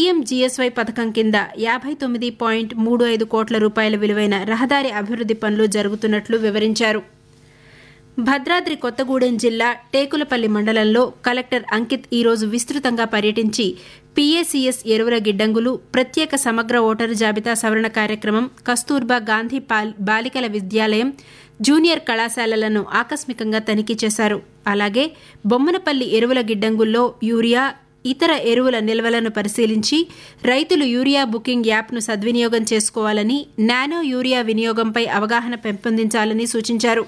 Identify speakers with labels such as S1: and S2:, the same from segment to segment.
S1: PMGSY పథకం కింద యాభై తొమ్మిది పాయింట్ మూడు ఐదు కోట్ల రూపాయల విలువైన రహదారి అభివృద్ది పనులు జరుగుతున్నట్లు వివరించారు భద్రాద్రి కొత్తగూడెం జిల్లా టేకులపల్లి మండలంలో కలెక్టర్ అంకిత్ ఈరోజు విస్తృతంగా పర్యటించి పీఏసీఎస్ ఎరువుల గిడ్డంగులు ప్రత్యేక సమగ్ర ఓటరు జాబితా సవరణ కార్యక్రమం కస్తూర్బా గాంధీ బాలికల విద్యాలయం జూనియర్ కళాశాలలను ఆకస్మికంగా తనిఖీ చేశారు అలాగే బొమ్మనపల్లి ఎరువుల గిడ్డంగుల్లో యూరియా ఇతర ఎరువుల నిల్వలను పరిశీలించి రైతులు యూరియా బుకింగ్ యాప్ను సద్వినియోగం చేసుకోవాలని నానో యూరియా వినియోగంపై అవగాహన పెంపొందించాలని సూచించారు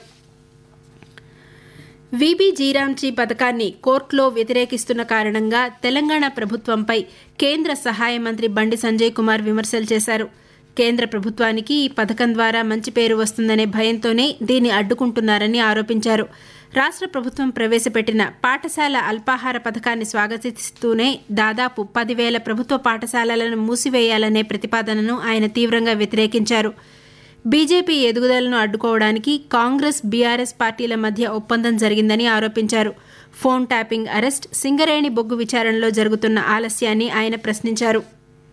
S1: వీబీ జీరాంజీ పథకాన్ని కోర్టులో వ్యతిరేకిస్తున్న కారణంగా తెలంగాణ ప్రభుత్వంపై కేంద్ర సహాయ మంత్రి బండి సంజయ్ కుమార్ విమర్శలు చేశారు కేంద్ర ప్రభుత్వానికి ఈ పథకం ద్వారా మంచి పేరు వస్తుందనే భయంతోనే దీన్ని అడ్డుకుంటున్నారని ఆరోపించారు రాష్ట్ర ప్రభుత్వం ప్రవేశపెట్టిన పాఠశాల అల్పాహార పథకాన్ని స్వాగతిస్తూనే దాదాపు పదివేల ప్రభుత్వ పాఠశాలలను మూసివేయాలనే ప్రతిపాదనను ఆయన తీవ్రంగా వ్యతిరేకించారు బీజేపీ ఎదుగుదలను అడ్డుకోవడానికి కాంగ్రెస్ బీఆర్ఎస్ పార్టీల మధ్య ఒప్పందం జరిగిందని ఆరోపించారు ఫోన్ ట్యాపింగ్ అరెస్ట్ సింగరేణి బొగ్గు విచారణలో జరుగుతున్న ఆలస్యాన్ని ఆయన ప్రశ్నించారు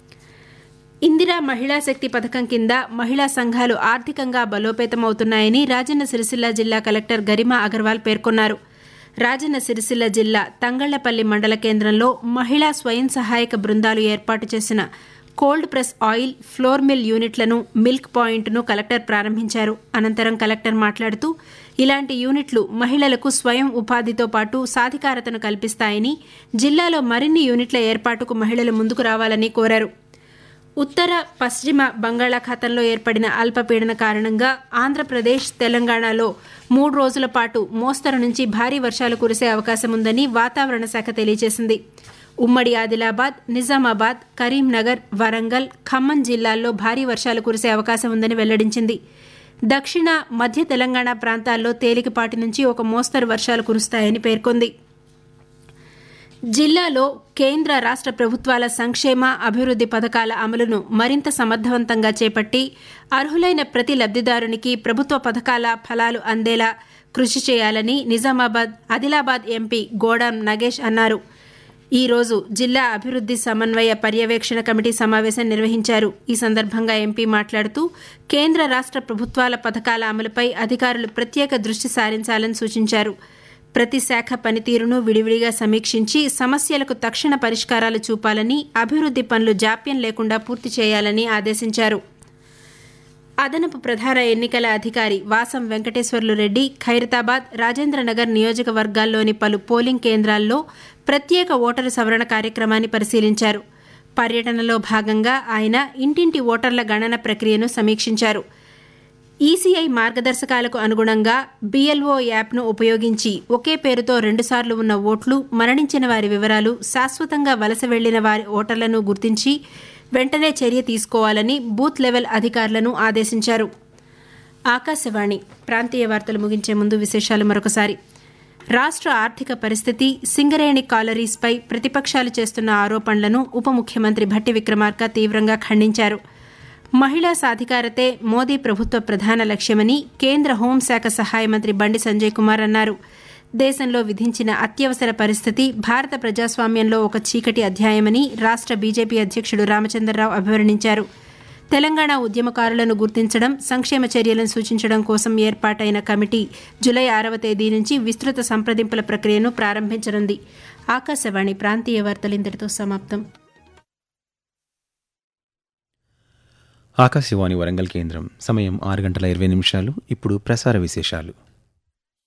S1: ఇందిరా మహిళా శక్తి పథకం కింద మహిళా సంఘాలు ఆర్థికంగా బలోపేతమవుతున్నాయని రాజన్న సిరిసిల్ల జిల్లా కలెక్టర్ గరిమా అగర్వాల్ పేర్కొన్నారు రాజన్న సిరిసిల్ల జిల్లా తంగళ్లపల్లి మండల కేంద్రంలో మహిళా స్వయం సహాయక బృందాలు ఏర్పాటు చేసిన cold press oil flour mill యూనిట్లను మిల్క్ పాయింట్ను కలెక్టర్ ప్రారంభించారు అనంతరం కలెక్టర్ మాట్లాడుతూ ఇలాంటి యూనిట్లు మహిళలకు స్వయం ఉపాధితో పాటు సాధికారతను కల్పిస్తాయని జిల్లాలో మరిన్ని యూనిట్ల ఏర్పాటుకు మహిళలు ముందుకు రావాలని కోరారు ఉత్తర పశ్చిమ బంగాళాఖాతంలో ఏర్పడిన అల్పపీడన కారణంగా ఆంధ్రప్రదేశ్ తెలంగాణలో మూడు రోజుల పాటు మోస్తరు నుంచి భారీ వర్షాలు కురిసే అవకాశం ఉందని వాతావరణ శాఖ తెలియజేసింది ఉమ్మడి ఆదిలాబాద్ నిజామాబాద్ కరీంనగర్ వరంగల్ ఖమ్మం జిల్లాల్లో భారీ వర్షాలు కురిసే అవకాశం ఉందని వెల్లడించింది దక్షిణ మధ్య తెలంగాణ ప్రాంతాల్లో తేలికపాటి నుంచి ఒక మోస్తరు వర్షాలు కురుస్తాయని పేర్కొంది జిల్లాలో కేంద్ర రాష్ట్ర ప్రభుత్వాల సంక్షేమ అభివృద్ది పథకాల అమలును మరింత సమర్థవంతంగా చేపట్టి అర్హులైన ప్రతి లబ్దిదారునికి ప్రభుత్వ పథకాల ఫలాలు అందేలా కృషి చేయాలని నిజామాబాద్ ఆదిలాబాద్ ఎంపీ గోడాం నగేష్ అన్నారు ఈ రోజు జిల్లా అభివృద్ది సమన్వయ పర్యవేక్షణ కమిటీ సమావేశం నిర్వహించారు ఈ సందర్భంగా ఎంపీ మాట్లాడుతూ కేంద్ర రాష్ట్ర ప్రభుత్వాల పథకాల అమలుపై అధికారులు ప్రత్యేక దృష్టి సారించాలని సూచించారు ప్రతి శాఖ పనితీరును విడివిడిగా సమీక్షించి సమస్యలకు తక్షణ పరిష్కారాలు చూపాలని అభివృద్ది పనులు జాప్యం లేకుండా పూర్తి చేయాలని ఆదేశించారు అదనపు ప్రధాన ఎన్నికల అధికారి వాసం వెంకటేశ్వర్లు రెడ్డి ఖైరతాబాద్ రాజేంద్రనగర్ నియోజకవర్గాల్లోని పలు పోలింగ్ కేంద్రాల్లో ప్రత్యేక ఓటరు సవరణ కార్యక్రమాన్ని పరిశీలించారు పర్యటనలో భాగంగా ఆయన ఇంటింటి ఓటర్ల గణన ప్రక్రియను సమీక్షించారు ఈసీఐ మార్గదర్శకాలకు అనుగుణంగా బీఎల్ఓ యాప్ను ఉపయోగించి ఒకే పేరుతో రెండుసార్లు ఉన్న ఓట్లు మరణించిన వారి వివరాలు శాశ్వతంగా వలస వెళ్లిన వారి ఓటర్లను గుర్తించి వెంటనే చర్య తీసుకోవాలని బూత్ లెవెల్ అధికారులను ఆదేశించారు ఆకాశవాణి ప్రాంతీయ వార్తలు ముగించే ముందు విశేషాలు మరొకసారి రాష్ట్ర ఆర్థిక పరిస్థితి సింగరేణి కాలరీస్పై ప్రతిపక్షాలు చేస్తున్న ఆరోపణలను ఉప ముఖ్యమంత్రి భట్టి విక్రమార్క తీవ్రంగా ఖండించారు మహిళా సాధికారతే మోదీ ప్రభుత్వ ప్రధాన లక్ష్యమని కేంద్ర హోంశాఖ సహాయ మంత్రి బండి సంజయ్ కుమార్ అన్నారు దేశంలో విధించిన అత్యవసర పరిస్థితి భారత ప్రజాస్వామ్యంలో ఒక చీకటి అధ్యాయమని రాష్ట్ర బీజేపీ అధ్యక్షుడు రామచంద్రరావు అభివర్ణించారు తెలంగాణ ఉద్యమకారులను గుర్తించడం సంక్షేమ చర్యలను సూచించడం కోసం ఏర్పాటైన కమిటీ జులై ఆరవ తేదీ నుంచి విస్తృత సంప్రదింపుల ప్రక్రియను ప్రారంభించనుంది ఆకాశవాణి ప్రాంతీయ వార్తలు ఇంతటితో సమాప్తం
S2: ఆకాశవాణి వరంగల్ కేంద్రం సమయం ఆరు గంటల ఇరవై నిమిషాలు ఇప్పుడు ప్రసార విశేషాలు